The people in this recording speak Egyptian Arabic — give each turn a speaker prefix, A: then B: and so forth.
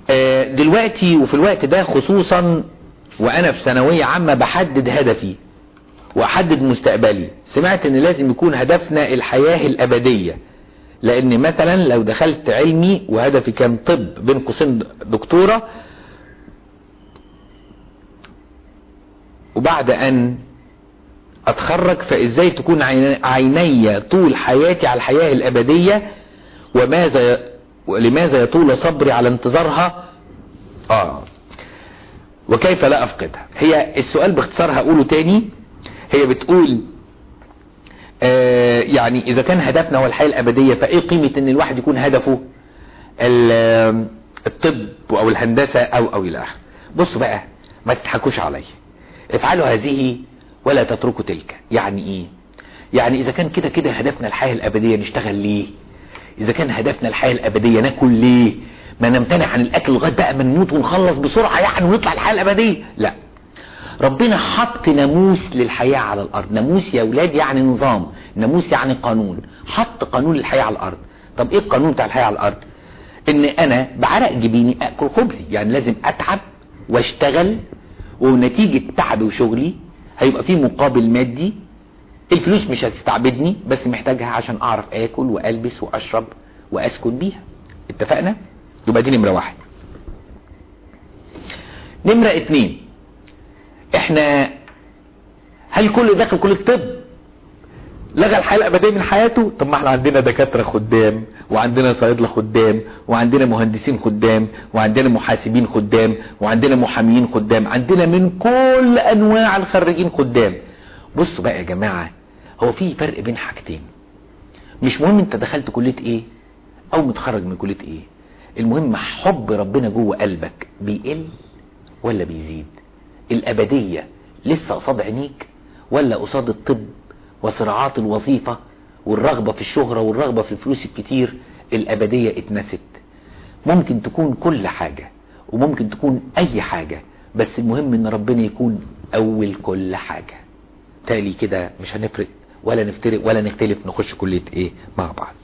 A: آه، دلوقتي وفي الوقت ده خصوصا وانا في ثانوية عامة بحدد هدفي واحدد مستقبلي سمعت ان لازم يكون هدفنا الحياة الابدية لان مثلا لو دخلت علمي وهدفي كان طب بين قوسين دكتورة وبعد ان اتخرج فازاي تكون عيني- عيني طول حياتي على الحياة الابدية وماذا ولماذا يطول صبري على انتظارها اه وكيف لا افقدها هي السؤال باختصار هقوله تاني هي بتقول آه يعني اذا كان هدفنا هو الحياة الابدية فايه قيمة ان الواحد يكون هدفه ال- الطب او الهندسة او او الى اخره بصوا بقى ما تضحكوش عليا افعلوا هذه ولا تتركوا تلك يعني ايه يعني اذا كان كده كده هدفنا الحياة الابدية نشتغل ليه اذا كان هدفنا الحياة الابدية ناكل ليه ما نمتنع عن الاكل لغاية بقى ما نموت ونخلص بسرعة يعني ونطلع الحياة الابدية لا ربنا حط ناموس للحياة على الارض ناموس يا ولاد يعني نظام ناموس يعني قانون حط قانون للحياة على الارض طب ايه القانون بتاع الحياة على الارض ان انا بعرق جبيني اكل خبزي يعني لازم اتعب واشتغل ونتيجة تعبي وشغلي هيبقى في مقابل مادي الفلوس مش هتستعبدني بس محتاجها عشان اعرف اكل والبس واشرب واسكن بيها اتفقنا يبقى دي نمرة واحد نمرة اتنين احنا هل كل داخل كل الطب لغى الحياة الأبدية من حياته طب ما احنا عندنا دكاترة خدام وعندنا صيادلة خدام وعندنا مهندسين خدام وعندنا محاسبين خدام وعندنا محاميين خدام عندنا من كل أنواع الخريجين خدام بصوا بقى يا جماعة هو في فرق بين حاجتين مش مهم انت دخلت كلية ايه او متخرج من كلية ايه المهم حب ربنا جوه قلبك بيقل ولا بيزيد الأبدية لسه قصاد عينيك ولا قصاد الطب وصراعات الوظيفة والرغبة في الشهرة والرغبة في الفلوس الكتير الأبدية اتنست ممكن تكون كل حاجة وممكن تكون أي حاجة بس المهم ان ربنا يكون أول كل حاجة تالي كده مش هنفرق ولا نفترق ولا نختلف نخش كلية ايه مع بعض